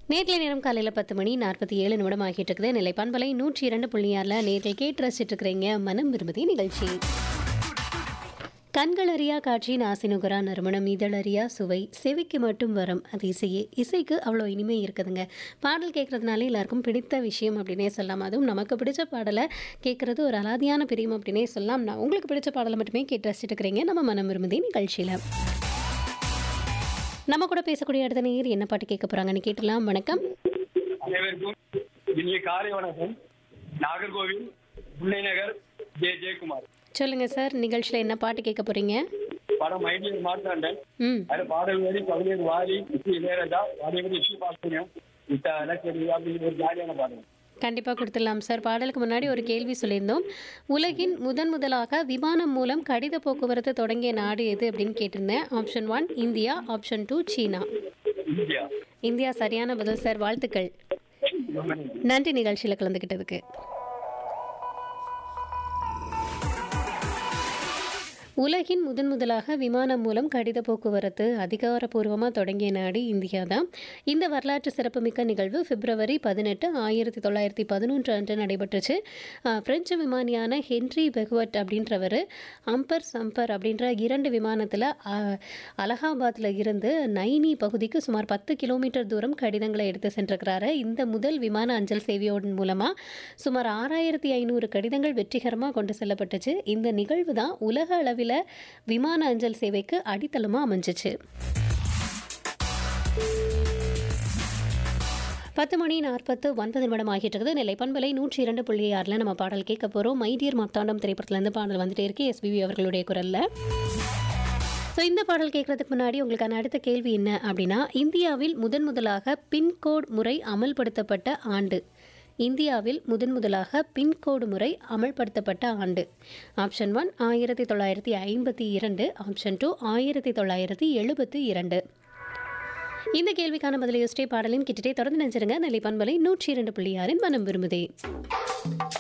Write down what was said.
நேர்களை நேரம் காலையில் பத்து மணி நாற்பத்தி ஏழு நிமிடம் ஆகிட்டு இருக்குது நிலை பண்பலை நூற்றி இரண்டு புள்ளி ஆறில் நேர்கள் கேட்டு ரசிச்சுட்டு இருக்கிறீங்க மனம் விரும்புதி நிகழ்ச்சி கண்களறியா காட்சி நாசினுகரா நறுமணம் இதழறியா சுவை செவிக்கு மட்டும் வரும் அது இசையே இசைக்கு அவ்வளோ இனிமை இருக்குதுங்க பாடல் கேட்குறதுனால எல்லாருக்கும் பிடித்த விஷயம் அப்படின்னே சொல்லலாம் அதுவும் நமக்கு பிடிச்ச பாடலை கேட்குறது ஒரு அலாதியான பிரியம் அப்படின்னே சொல்லலாம் நான் உங்களுக்கு பிடிச்ச பாடலை மட்டுமே கேட்டு ரசிச்சுட்டு இருக்கிறீங்க நம்ம மனம் விரும்புதி நிகழ்ச்சியில் நம்ம கூட பேசக்கூடிய அடுத்த நேர் என்ன பாட்டு கேட்க போகிறாங்கன்னு கேட்டலாம் வணக்கம் அனைவருக்கும் இனிய காலை வணக்கம் நாகர்கோவில் முல்லை நகர் ஜே ஜெயக்குமார் சொல்லுங்க சார் நிகழ்ச்சியில் என்ன பாட்டு கேட்க போறீங்க படம் மைடியர் மார்த்தாண்டன் ம் அது பாடல் வரி கவிஞர் வாரி இசை இளையராஜா வாரியவர் இசை பாசனியம் இத்த இலக்கியம் அப்படின்னு ஒரு ஜாலியான பாடல் கண்டிப்பாக கொடுத்துடலாம் சார் பாடலுக்கு முன்னாடி ஒரு கேள்வி சொல்லியிருந்தோம் உலகின் முதன் முதலாக விமானம் மூலம் கடித போக்குவரத்து தொடங்கிய நாடு எது அப்படின்னு கேட்டிருந்தேன் option one India option two China India India சரியான பதில் சார் வாழ்த்துக்கள் நன்றி நிகழ்ச்சியில் கலந்துக்கிட்டதுக்கு உலகின் முதன் முதலாக விமானம் மூலம் கடித போக்குவரத்து அதிகாரப்பூர்வமாக தொடங்கிய நாடு இந்தியா தான் இந்த வரலாற்று சிறப்புமிக்க நிகழ்வு பிப்ரவரி பதினெட்டு ஆயிரத்தி தொள்ளாயிரத்தி பதினொன்று அன்று நடைபெற்றுச்சு அஹ், பிரெஞ்சு விமானியான ஹென்றி பெகுவட் அப்படின்றவர் அம்பர் சம்பர் அப்படின்ற இரண்டு விமானத்தில் அலகாபாத்தில் இருந்து நைனி பகுதிக்கு சுமார் பத்து கிலோமீட்டர் தூரம் கடிதங்களை எடுத்து சென்றிருக்கிறாரு இந்த முதல் விமான அஞ்சல் சேவையோடு மூலமாக சுமார் ஆறாயிரத்தி ஐநூறு கடிதங்கள் வெற்றிகரமாக கொண்டு செல்லப்பட்டுச்சு இந்த நிகழ்வு தான் உலக அளவில் விமான அஞ்சல் சேவைக்கு அடித்தளமாக அமைஞ்சிச்சு பத்து மணி நாற்பத்து ஒன்பது நிமிடம் ஆகிட்டு இருக்குது நிலை பண்பலை நூற்றி இரண்டு புள்ளி ஆறில் நம்ம பாடல் கேட்க போகிறோம் மைடியர் மார்த்தாண்டம் திரைப்படத்துலேருந்து பாடல் வந்துட்டே இருக்கு எஸ்பிபி அவர்களுடைய குரலில் ஸோ இந்த பாடல் கேட்கறதுக்கு முன்னாடி உங்களுக்கான அடுத்த கேள்வி என்ன அப்படின்னா இந்தியாவில் முதன் முதலாக பின்கோட் முறை அமல்படுத்தப்பட்ட ஆண்டு இந்தியாவில் முதன் முதலாக பின்கோடு முறை அமல்படுத்தப்பட்ட ஆண்டு ஆப்ஷன் ஒன் ஆயிரத்தி தொள்ளாயிரத்தி ஐம்பத்தி இரண்டு ஆப்ஷன் டூ ஆயிரத்தி தொள்ளாயிரத்தி எழுபத்தி இரண்டு இந்த கேள்விக்கான பதிலை யோசிச்சே பாடலின் கிட்டே தொடர்ந்து நினைச்சிருங்க நிலை பண்பலை நூற்றி இரண்டு புள்ளி ஆறின் மனம் விரும்புதே